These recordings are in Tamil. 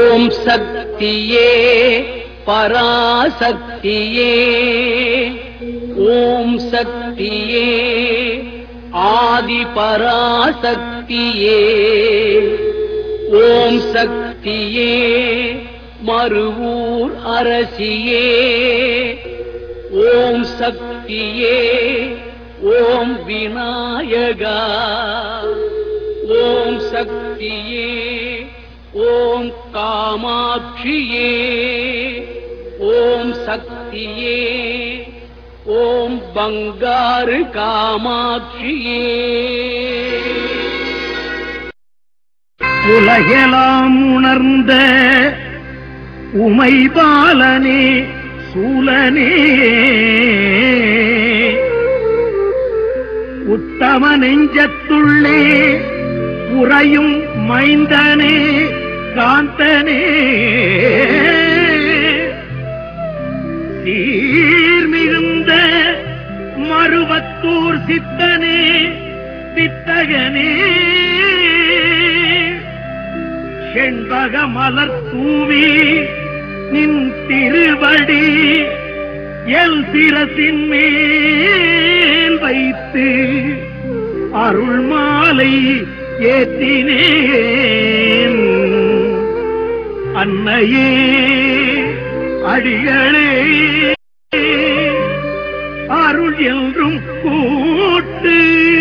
ஓம் சக்தியே பராசக்தியே ஓம் சக்தியே ஆதி பராசக்தியே ஓம் சக்தியே மறுவூர் அரசியே ஓம் சக்தியே ஓம் விநாயகா ஓம் சக்தியே ஓம் காமாட்சியே ஓம் சக்தியே ஓம் பங்காரு காமாட்சியே உலகெலாம் உணர்ந்த உமைபாலனே சூலனே உத்தம நெஞ்சத்துள்ளே உறையும் மைந்தனே காந்தனே சீர்மிகுந்த மருவத்தூர் சித்தனே வித்தகனே செண்பக மலர் தூவி நின் திருவடி எல் சிரசின் மேல் வைத்து அருள் மாலை ஏற்றினேன் அன்னையே அடிகளே அருள் என்றும் கூட்டு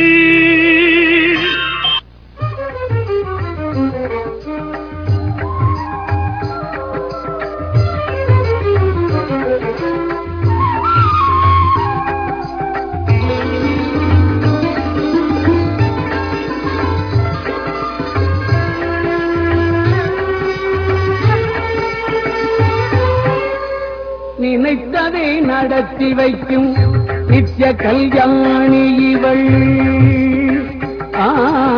நினைத்ததை நடத்தி வைக்கும் நித்ய கல்யாணி இவள் ஆ,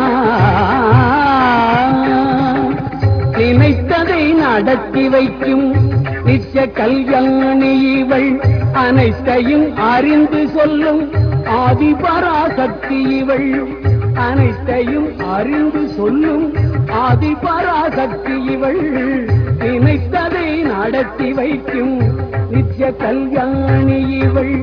நினைத்ததை நடத்தி வைக்கும் நித்ய கல்யாணி இவள் அனைத்தையும் அறிந்து சொல்லும் ஆதிபராசக்தி இவள் அனைத்தையும் அறிந்து சொல்லும் ஆதிபராசக்தி இவள் நினைத்ததை நடத்தி வைக்கும் நித்ய கல்யாணி இவள்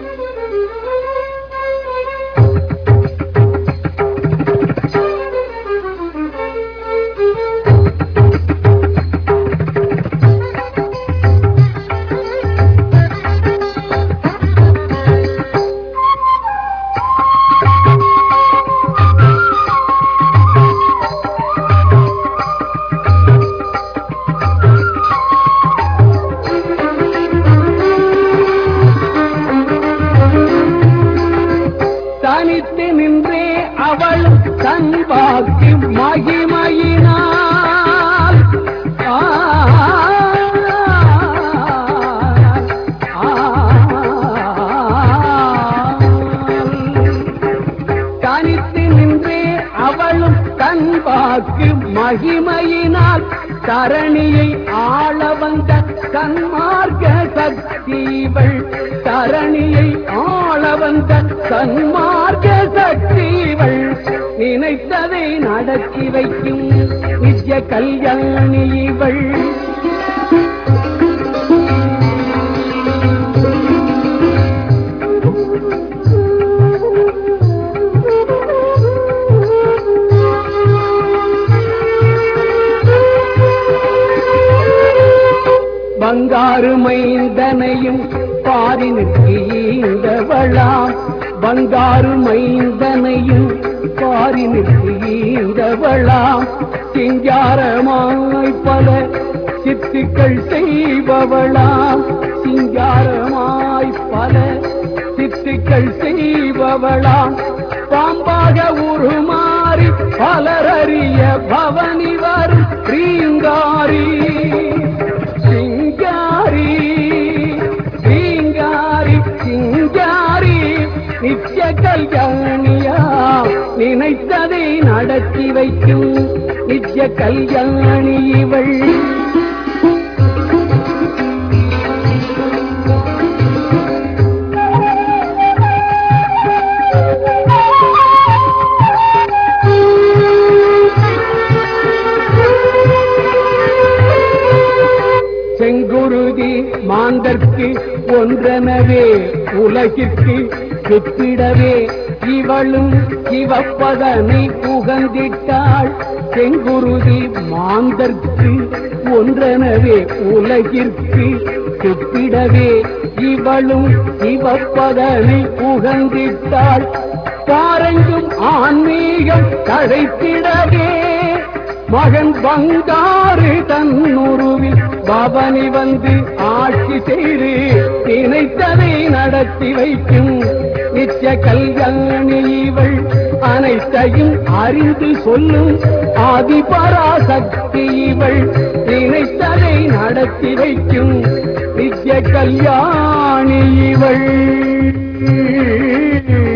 தனித்து நின்றே அவள் தன் வாக்கு மகிமையினால் ஆ, ஆ, தனித்து நின்றே அவளும் தன் வாக்கு மகிமையினால் தரணியை ஆள வந்த சன்மார்க்க சக்திவள் தரணியை ஆள வந்த சன்மார்க்க சக்திவள் நினைத்ததை நடத்தி வைக்கும் நித்ய கல்யாணி இவள் பங்காரு மைந்தனையும் பாரினுக்கு ஈந்தவளாம் பங்காரு மைந்தனையும் பாரினுக்கு ஈந்தவளாம் சிங்காரமாய் பல சித்துக்கள் செய்பவளாம் சிங்காரமாய் பல சித்துக்கள் செய்பவளாம் பாம்பாக உருமாறி பலரறிய பவனி வரும் ரீங்காரி சிங்காரி சிங்காரி சிங்காரி நித்ய கல்யாணியா நினைத்ததை நடத்தி வைக்கும் நித்ய கல்யாணி இவள் செங்குருதி மாந்தர்க்கு ஒன்றெனவே உலகிற்கு சுற்றிடவே இவளும் சிவப்பதனை புகந்திட்டாள் செங்குருதி மாந்தர்க்கு ஒன்றெனவே உலகிற்கு சுற்றிடவே இவளும் சிவப்பதனை புகந்திட்டாள் பாரெங்கும் ஆன்மீகம் தழைத்திடவே மகன் பங்காறு தன்னுருவில் பவனி வந்து ஆட்சி செய்து நினைத்ததை நடத்தி வைக்கும் நித்திய கல்யாணி இவள் அனைத்தையும் அறிந்து சொல்லும் ஆதிபராசக்தி இவள் நினைத்ததை நடத்தி வைக்கும் நித்திய கல்யாணி இவள்